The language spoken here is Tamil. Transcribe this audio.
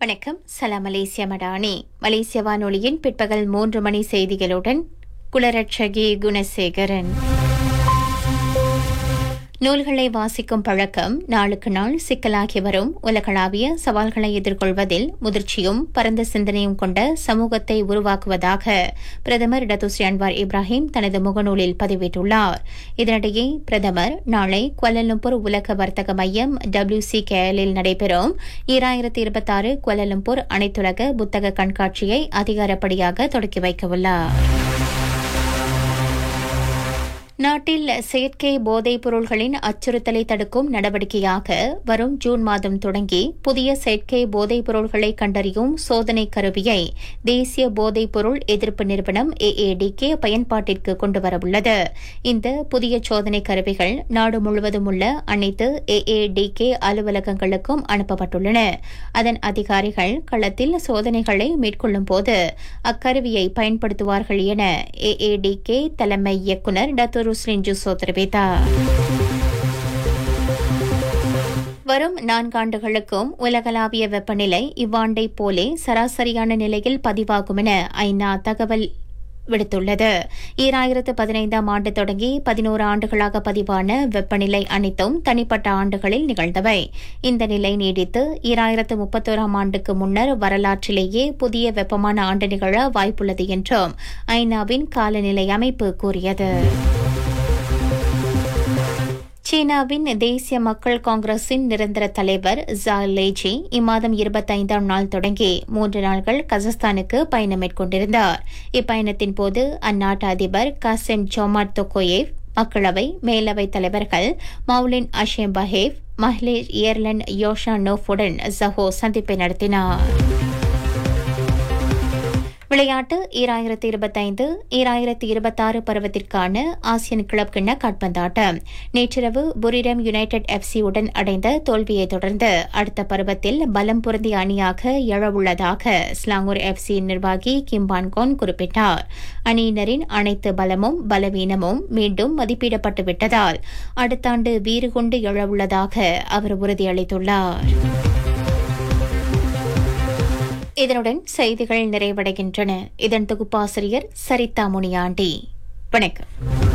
வணக்கம் சலாம் மலேசியா மடானி மலேசிய வானொலியின் பிற்பகல் மூன்று மணி செய்திகளுடன் குலரட்சகி குணசேகரன் நூல்களை வாசிக்கும் பழக்கம் நாளுக்கு நாள் சிக்கலாகி வரும் உலகளாவிய சவால்களை எதிர்கொள்வதில் முதிர்ச்சியும் பரந்த சிந்தனையும் கொண்ட சமூகத்தை உருவாக்குவதாக பிரதமர் டத்துஸ்ரீ அன்வார் இப்ராஹிம் தனது முகநூலில் பதிவிட்டுள்ளார் இதனிடையே பிரதமர் நாளை குவலலும்பூர் உலக வர்த்தக மையம் டபிள்யூசி கேஎலில் நடைபெறும் ஈராயிரத்தி இருபத்தாறு குவலலும்பூர் அனைத்துலக புத்தக கண்காட்சியை அதிகாரப்படியாக தொடக்கி வைக்கவுள்ளார் நாட்டில் செயற்கை போதைப் பொருள்களின் அச்சுறுத்தலை தடுக்கும் நடவடிக்கையாக வரும் ஜூன் மாதம் தொடங்கி புதிய செயற்கை போதைப் பொருள்களை கண்டறியும் சோதனை கருவியை தேசிய போதைப் பொருள் எதிர்ப்பு நிறுவனம் ஏஏடிகே பயன்பாட்டிற்கு கொண்டுவரவுள்ளது இந்த புதிய சோதனை கருவிகள் நாடு முழுவதும் உள்ள அனைத்து ஏஏடிகே அலுவலகங்களுக்கும் அனுப்பப்பட்டுள்ளன அதன் அதிகாரிகள் களத்தில் சோதனைகளை மேற்கொள்ளும் போது அக்கருவியை பயன்படுத்துவார்கள் என ஏஏடிகே தலைமை இயக்குநர் டத்துரு ஸ்ரிஞ்சுசோ தெரிவித்தார் வரும் நான்காண்டுகளுக்கும் உலகளாவிய வெப்பநிலை இவ்வாண்டை போலே சராசரியான நிலையில் பதிவாகும் என ஐநா தகவல் விடுத்துள்ளது ஈராயிரத்து பதினைந்தாம் ஆண்டு தொடங்கி பதினோரு ஆண்டுகளாக பதிவான வெப்பநிலை அனைத்தும் தனிப்பட்ட ஆண்டுகளில் நிகழ்ந்தவை இந்த நிலை நீடித்து ஈராயிரத்து முப்பத்தோராம் ஆண்டுக்கு முன்னர் வரலாற்றிலேயே புதிய வெப்பமான ஆண்டு நிகழ வாய்ப்புள்ளது என்றும் ஐநாவின் காலநிலை அமைப்பு கூறியது சீனாவின் தேசிய மக்கள் காங்கிரசின் நிரந்தர தலைவர் ஜா லேஜி இம்மாதம் இருபத்தைந்தாம் நாள் தொடங்கி மூன்று நாட்கள் கசஸ்தானுக்கு பயணம் மேற்கொண்டிருந்தார் இப்பயணத்தின் போது அந்நாட்டு அதிபர் காசிம் ஜோமாட் தொக்கோயேவ் மக்களவை மேலவை தலைவர்கள் மௌலின் அஷேம் பஹேவ் மஹ்லேஷ் ஏர்லன் யோஷா நோஃபுடன் ஜஹோ சந்திப்பை நடத்தினார் விளையாட்டு ஈராயிரத்தி இருபத்தைந்து ஈராயிரத்தி இருபத்தாறு பருவத்திற்கான ஆசியன் கிளப் கிண்ண காட்பந்தாட்டம் நேற்றிரவு புரிடம் யுனைடெட் எஃப்சி உடன் அடைந்த தோல்வியை தொடர்ந்து அடுத்த பருவத்தில் பலம் பொருந்திய அணியாக எழவுள்ளதாக ஸ்லாங்கூர் எஃப்சி நிர்வாகி கிம்பான்கோன் குறிப்பிட்டார் அணியினரின் அனைத்து பலமும் பலவீனமும் மீண்டும் மதிப்பிடப்பட்டு விட்டதால் அடுத்த ஆண்டு வீறு கொண்டு எழவுள்ளதாக அவர் உறுதியளித்துள்ளார் இதனுடன் செய்திகள் நிறைவடைகின்றன இதன் தொகுப்பாசிரியர் சரிதா முனியாண்டி வணக்கம்